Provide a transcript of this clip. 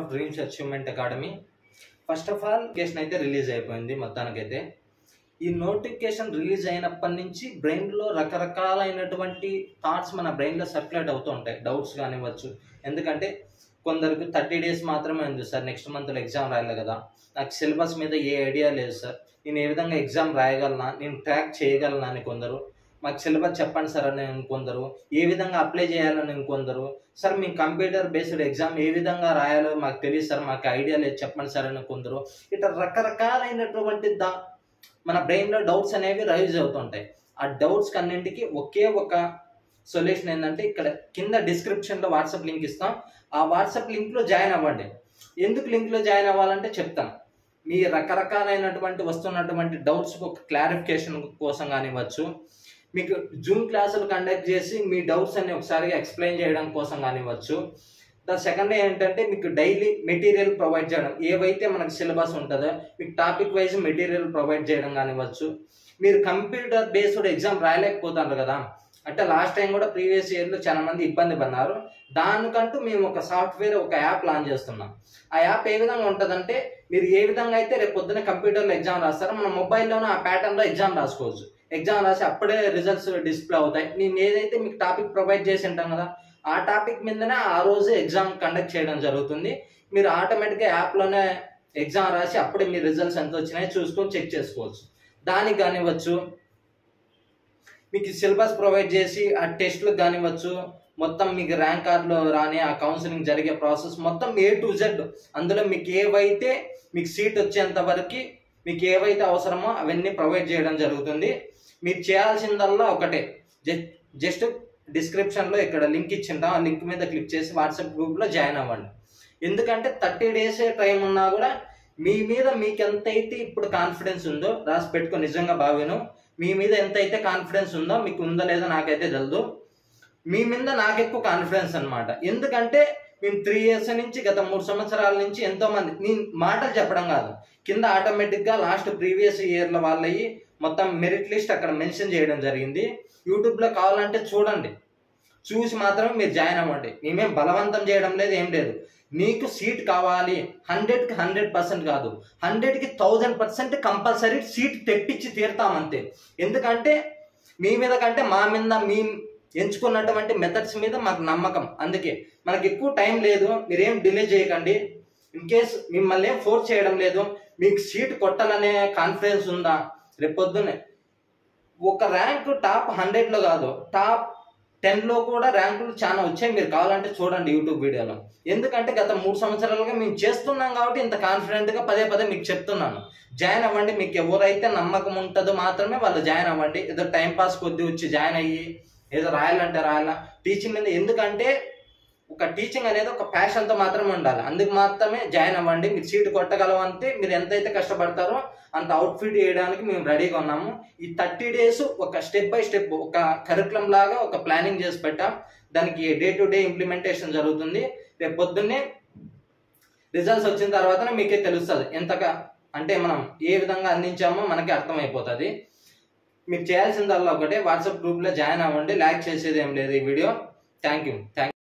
dreams achievement academy first of all notification అయితే release అయిపోయింది మొత్తానికైతే ఈ నోటిఫికేషన్ రిలీజ్ అయినప్పటి నుంచి బ్రెయిన్లో రకరకాలైనటువంటి థాట్స్ మన బ్రెయిన్లో సర్క్యులేట్ అవుతూ ఉంటాయి డౌట్స్ కానివ్వచ్చు ఎందుకంటే కొందరికి థర్టీ డేస్ మాత్రమే ఉంది సార్ నెక్స్ట్ మంత్లో ఎగ్జామ్ రాయాలి కదా నాకు సిలబస్ మీద ఏ ఐడియా లేదు సార్ నేను ఏ విధంగా ఎగ్జామ్ రాయగలనా నేను ట్రాక్ చేయగలనా అని కొందరు మాకు సిలబస్ చెప్పండి సార్ అని ఇంకొందరు ఏ విధంగా అప్లై చేయాలని ఇంకొందరు సార్ మీ కంప్యూటర్ బేస్డ్ ఎగ్జామ్ ఏ విధంగా రాయాలో మాకు తెలియదు సార్ మాకు ఐడియా లేదు చెప్పండి సార్ అని కొందరు ఇట్లా రకరకాలైనటువంటి దా మన బ్రెయిన్లో డౌట్స్ అనేవి రైజ్ అవుతుంటాయి ఆ డౌట్స్ అన్నింటికి ఒకే ఒక సొల్యూషన్ ఏంటంటే ఇక్కడ కింద డిస్క్రిప్షన్లో వాట్సాప్ లింక్ ఇస్తాం ఆ వాట్సాప్ లింక్లో జాయిన్ అవ్వండి ఎందుకు లింక్లో జాయిన్ అవ్వాలంటే చెప్తాం మీ రకరకాలైనటువంటి వస్తున్నటువంటి డౌట్స్ ఒక క్లారిఫికేషన్ కోసం కానివ్వచ్చు మీకు జూమ్ క్లాసులు కండక్ట్ చేసి మీ డౌట్స్ అన్ని ఒకసారి ఎక్స్ప్లెయిన్ చేయడం కోసం కానివ్వచ్చు ద సెకండ్ ఏంటంటే మీకు డైలీ మెటీరియల్ ప్రొవైడ్ చేయడం ఏవైతే మనకు సిలబస్ ఉంటుందో మీకు టాపిక్ వైజ్ మెటీరియల్ ప్రొవైడ్ చేయడం కానివ్వచ్చు మీరు కంప్యూటర్ బేస్డ్ ఎగ్జామ్ రాయలేకపోతారు కదా అంటే లాస్ట్ టైం కూడా ప్రీవియస్ ఇయర్లో చాలా మంది ఇబ్బంది పడినారు దానికంటూ మేము ఒక సాఫ్ట్వేర్ ఒక యాప్ లాంచ్ చేస్తున్నాం ఆ యాప్ ఏ విధంగా ఉంటుందంటే మీరు ఏ విధంగా అయితే రేపు పొద్దున్న కంప్యూటర్లో ఎగ్జామ్ రాస్తారో మన మొబైల్లోనే ఆ ప్యాటర్న్లో ఎగ్జామ్ రాసుకోవచ్చు ఎగ్జామ్ రాసి అప్పుడే రిజల్ట్స్ డిస్ప్లే అవుతాయి నేను ఏదైతే మీకు టాపిక్ ప్రొవైడ్ చేసి ఉంటాం కదా ఆ టాపిక్ మీదనే ఆ రోజు ఎగ్జామ్ కండక్ట్ చేయడం జరుగుతుంది మీరు ఆటోమేటిక్గా యాప్లోనే ఎగ్జామ్ రాసి అప్పుడే మీ రిజల్ట్స్ ఎంత వచ్చినాయో చూసుకొని చెక్ చేసుకోవచ్చు దానికి కానివ్వచ్చు మీకు సిలబస్ ప్రొవైడ్ చేసి ఆ టెస్ట్లకు కానివ్వచ్చు మొత్తం మీకు ర్యాంక్ కార్డులో రాని ఆ కౌన్సిలింగ్ జరిగే ప్రాసెస్ మొత్తం ఏ టు జెడ్ అందులో మీకు ఏవైతే మీకు సీట్ వచ్చేంత వరకు మీకు ఏవైతే అవసరమో అవన్నీ ప్రొవైడ్ చేయడం జరుగుతుంది మీరు చేయాల్సిందల్లా ఒకటే జస్ట్ జస్ట్ డిస్క్రిప్షన్లో ఇక్కడ లింక్ ఇచ్చింటాం ఆ లింక్ మీద క్లిక్ చేసి వాట్సాప్ గ్రూప్లో జాయిన్ అవ్వండి ఎందుకంటే థర్టీ డేస్ టైం ఉన్నా కూడా మీ మీద మీకు ఎంతైతే ఇప్పుడు కాన్ఫిడెన్స్ ఉందో రాసి పెట్టుకో నిజంగా బావేను మీ మీద ఎంతైతే కాన్ఫిడెన్స్ ఉందో మీకు ఉందో లేదో నాకైతే తెలియదు మీ మీద నాకు ఎక్కువ కాన్ఫిడెన్స్ అనమాట ఎందుకంటే మేము త్రీ ఇయర్స్ నుంచి గత మూడు సంవత్సరాల నుంచి ఎంతో మంది నేను మాటలు చెప్పడం కాదు కింద ఆటోమేటిక్గా లాస్ట్ ప్రీవియస్ ఇయర్ల వాళ్ళవి మొత్తం మెరిట్ లిస్ట్ అక్కడ మెన్షన్ చేయడం జరిగింది యూట్యూబ్లో కావాలంటే చూడండి చూసి మాత్రమే మీరు జాయిన్ అవ్వండి మేమేం బలవంతం చేయడం లేదు ఏం లేదు నీకు సీట్ కావాలి హండ్రెడ్కి హండ్రెడ్ పర్సెంట్ కాదు హండ్రెడ్కి థౌజండ్ పర్సెంట్ కంపల్సరీ సీట్ తెప్పించి తీరుతామంతే ఎందుకంటే మీ మీద కంటే మా మీద మీ ఎంచుకున్నటువంటి మెథడ్స్ మీద మాకు నమ్మకం అందుకే మనకి ఎక్కువ టైం లేదు మీరేం డిలే చేయకండి ఇన్ కేస్ మిమ్మల్ని ఏం ఫోర్స్ చేయడం లేదు మీకు సీట్ కొట్టాలనే కాన్ఫిడెన్స్ ఉందా రేపొద్దునే ఒక ర్యాంక్ టాప్ హండ్రెడ్లో కాదు టాప్ టెన్లో కూడా ర్యాంకులు చాలా వచ్చాయి మీరు కావాలంటే చూడండి యూట్యూబ్ వీడియోలో ఎందుకంటే గత మూడు సంవత్సరాలుగా మేము చేస్తున్నాం కాబట్టి ఇంత కాన్ఫిడెంట్గా పదే పదే మీకు చెప్తున్నాను జాయిన్ అవ్వండి మీకు ఎవరైతే నమ్మకం ఉంటుందో మాత్రమే వాళ్ళు జాయిన్ అవ్వండి ఏదో టైం పాస్ కొద్ది వచ్చి జాయిన్ అయ్యి ఏదో రాయాలంటే రాయాలా టీచింగ్ మీద ఎందుకంటే ఒక టీచింగ్ అనేది ఒక ప్యాషన్తో మాత్రమే ఉండాలి అందుకు మాత్రమే జాయిన్ అవ్వండి మీరు సీట్ కొట్టగలవంటే మీరు ఎంతైతే కష్టపడతారో అంత అవుట్ఫిట్ చేయడానికి మేము రెడీగా ఉన్నాము ఈ థర్టీ డేస్ ఒక స్టెప్ బై స్టెప్ ఒక కరికులం లాగా ఒక ప్లానింగ్ చేసి పెట్టాం దానికి డే టు డే ఇంప్లిమెంటేషన్ జరుగుతుంది రేపు పొద్దున్నే రిజల్ట్స్ వచ్చిన తర్వాతనే మీకే తెలుస్తుంది ఎంతగా అంటే మనం ఏ విధంగా అందించామో మనకి అర్థమైపోతుంది మీరు చేయాల్సిందల్లా ఒకటే వాట్సాప్ గ్రూప్లో జాయిన్ అవ్వండి లైక్ చేసేది ఏం లేదు ఈ వీడియో థ్యాంక్ యూ థ్యాంక్